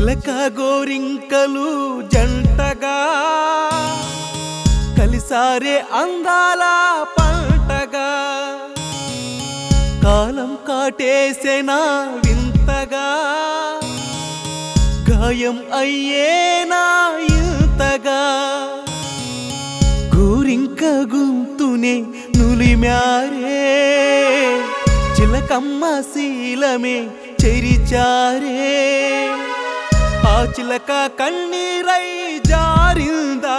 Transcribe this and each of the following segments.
చిలక గోరింకలు జంటగా కలిసారే అందాల పంటగా కాలం కాటేసేనా వింతగా గాయం అయ్యేనా ఇంతగా గోరింక గుంతునే నులిమ్యారే చిలకమ్మ శీలమే చెరిచారే ఆ చిలక కన్నీరై జారిందా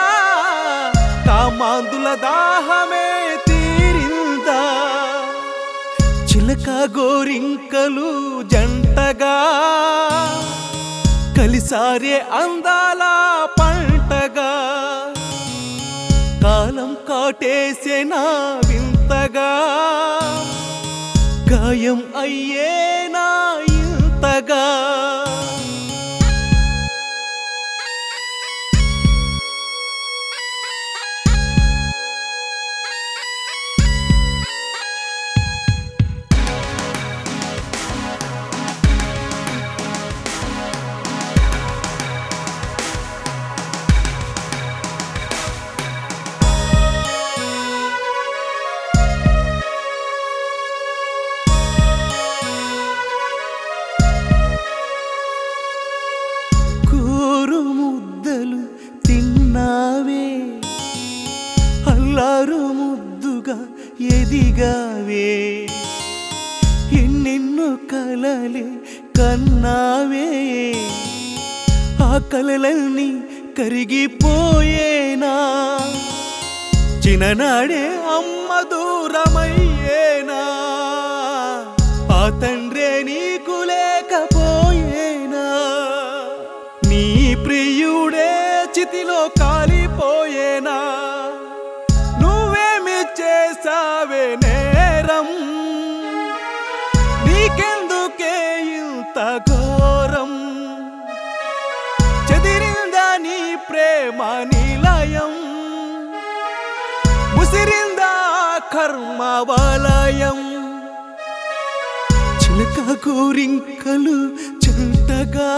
కామాందుల దాహమే తీరిందా చిలక గోరింకలు జంటగా కలిసారే అందాల పంటగా కాలం కాటేసేనా వింతగా గాయం అయ్యేనా ఇంతగా కూరు ముద్దలు తిన్నావే అల్లారు ముద్దుగా ఎదిగావే ఎన్నెన్నో కలలే కన్నావే ఆ కలలన్నీ కరిగిపోయేనా చిన్ననాడే అమ్మ దూరమయ్యేనా ఆ తండ్రే నీకు లేకపోయేనా నీ ప్రియుడే చితిలో కాలిపోయేనా నువ్వేమి చేసావే నేరం నీకెందుకే ఇంత ఘోరం చెదిరిందా నీ ప్రేమ నిలయం ముసిరిందా కర్మ వలయం చిలక కోరింకలు చెంటగా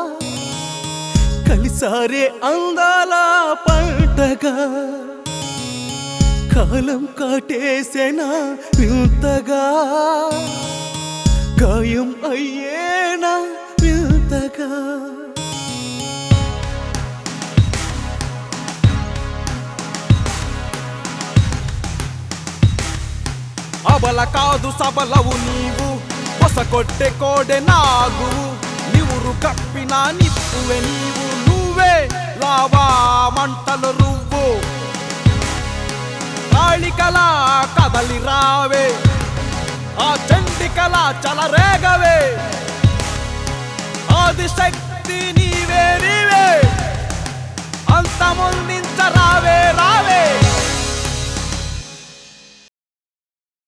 కలిసారే అందాల పంటగా కాలం కాటేసేనా వింతగా గాయం అయ్యేనా వింతగా అబల కాదు సబలవు నీవు బొస కొట్టె కోడె నాగు నివురు కప్పిన నిప్పువే నీవు నువ్వే లావా మంటలు రువ్వు కాళికల కదలి రావే ఆ చండికల చలరేగవే ఆదిశక్తి నీవే నీవే అంతముందించ రావే రావే